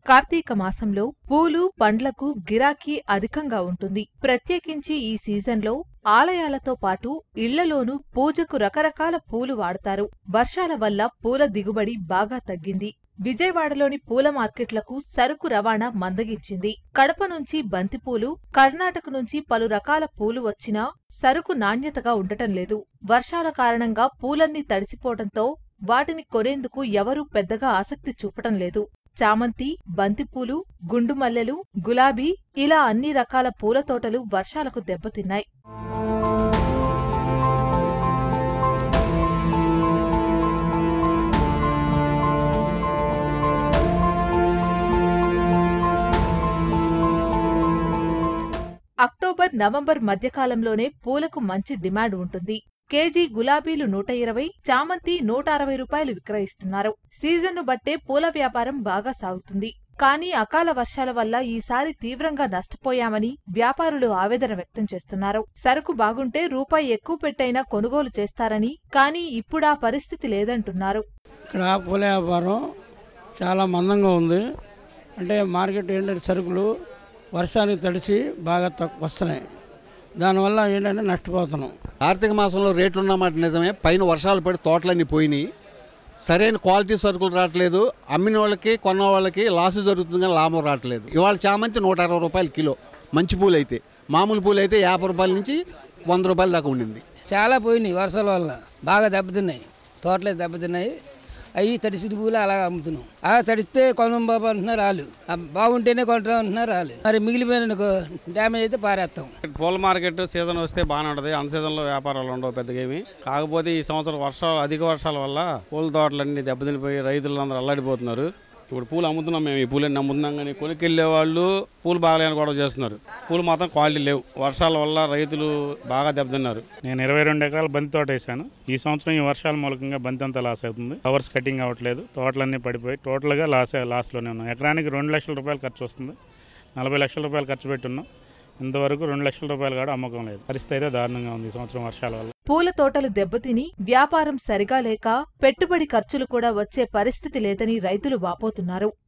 కార్తీక మాసంలో పూలు పండ్లకు గిరాకీ అధికంగా ఉంటుంది ప్రత్యేకించి ఈ సీజన్లో ఆలయాలతో పాటు ఇళ్లలోనూ పూజకు రకరకాల పూలు వాడతారు వర్షాల వల్ల పూల దిగుబడి బాగా తగ్గింది విజయవాడలోని పూల మార్కెట్లకు సరుకు రవాణా మందగించింది కడప నుంచి బంతిపూలు కర్ణాటక నుంచి పలు రకాల పూలు వచ్చినా సరుకు నాణ్యతగా ఉండటం లేదు వర్షాల కారణంగా పూలన్నీ తడిసిపోవడంతో వాటిని కొనేందుకు ఎవరూ పెద్దగా ఆసక్తి చూపటం లేదు చామంతి బంతిపూలు గుండుమల్లెలు గులాబీ ఇలా అన్ని రకాల పూల తోటలు వర్షాలకు దెబ్బతిన్నాయి అక్టోబర్ నవంబర్ మధ్యకాలంలోనే పూలకు మంచి డిమాండ్ ఉంటుంది కేజీ గులాబీలు నూట ఇరవై చామంతి నూట అరవై రూపాయలు విక్రయిస్తున్నారు సీజన్ను బట్టే పూల వ్యాపారం బాగా సాగుతుంది కానీ అకాల వర్షాల వల్ల ఈసారి తీవ్రంగా నష్టపోయామని వ్యాపారులు ఆవేదన వ్యక్తం చేస్తున్నారు సరుకు బాగుంటే రూపాయి ఎక్కువ పెట్టైనా కొనుగోలు చేస్తారని కానీ ఇప్పుడా పరిస్థితి లేదంటున్నారు ఇక్కడ పూల వ్యాపారం చాలా మందంగా ఉంది అంటే మార్కెట్ ఏంటంటే సరుకులు వర్షానికి తడిసి బాగా తక్కువ వస్తున్నాయి దానివల్ల ఏంటంటే నష్టపోతున్నాం కార్తీక మాసంలో రేట్లు ఉన్నమాట నిజమే పైన వర్షాలు పడి తోటలన్నీ పోయినాయి సరైన క్వాలిటీ సరుకులు రావట్లేదు అమ్మిన వాళ్ళకి కొన్న వాళ్ళకి లాస్ జరుగుతుంది కానీ లాభం రావట్లేదు ఇవాళ చామంతి నూట అరవై రూపాయలు కిలో మంచి పూలు అయితే మామూలు పూలు అయితే యాభై రూపాయల నుంచి వంద రూపాయల దాకా ఉండింది చాలా పోయినాయి వర్షాల వల్ల బాగా దెబ్బతిన్నాయి తోటలే దెబ్బతిన్నాయి అవి తడిసిన పూలు అలా అమ్ముతున్నాం ఆ తడిస్తే కొండం బాబు అంటున్నారు రాళ్ళు ఆ బాగుంటేనే కొంటాం అంటున్నారు రాళ్ళు మరి మిగిలిపోయిన డ్యామేజ్ అయితే పారేస్తాం పూల మార్కెట్ సీజన్ వస్తే బాగానే ఉంటుంది అన్ సీజన్లో వ్యాపారాలు ఉండవు పెద్దగా ఏమి కాకపోతే ఈ సంవత్సరం వర్షాలు అధిక వర్షాల వల్ల పూల తోటలన్నీ దెబ్బతినిపోయి రైతులందరూ అల్లాడిపోతున్నారు ఇప్పుడు పూలు అమ్ముతున్నాం మేము ఈ పూలన్నీ అమ్ముతున్నాం కానీ కొనుక్కెళ్ళే వాళ్ళు పూలు బాగాలేని గొడవ చేస్తున్నారు పూలు మాత్రం క్వాలిటీ లేవు వర్షాల వల్ల రైతులు బాగా దెబ్బతిన్నారు నేను ఇరవై రెండు ఎకరాల బంతి తోట వేసాను ఈ సంవత్సరం ఈ వర్షాల మూలకంగా బంతి అంతా లాస్ అవుతుంది ఫ్లవర్స్ కటింగ్ అవ్వట్లేదు తోటలన్నీ పడిపోయి టోటల్గా లాస్ లాస్లోనే ఉన్నాం ఎకరానికి రెండు లక్షల రూపాయలు ఖర్చు వస్తుంది నలభై లక్షల రూపాయలు ఖర్చు పెట్టున్నాం ఇంతవరకు రెండు లక్షల రూపాయలు కూడా అమ్మకం లేదు పరిస్థితి అయితే దారుణంగా ఉంది ఈ సంవత్సరం వర్షాల వల్ల పూల తోటలు దెబ్బతిని వ్యాపారం సరిగా లేక పెట్టుబడి ఖర్చులు కూడా వచ్చే పరిస్థితి లేదని రైతులు వాపోతున్నారు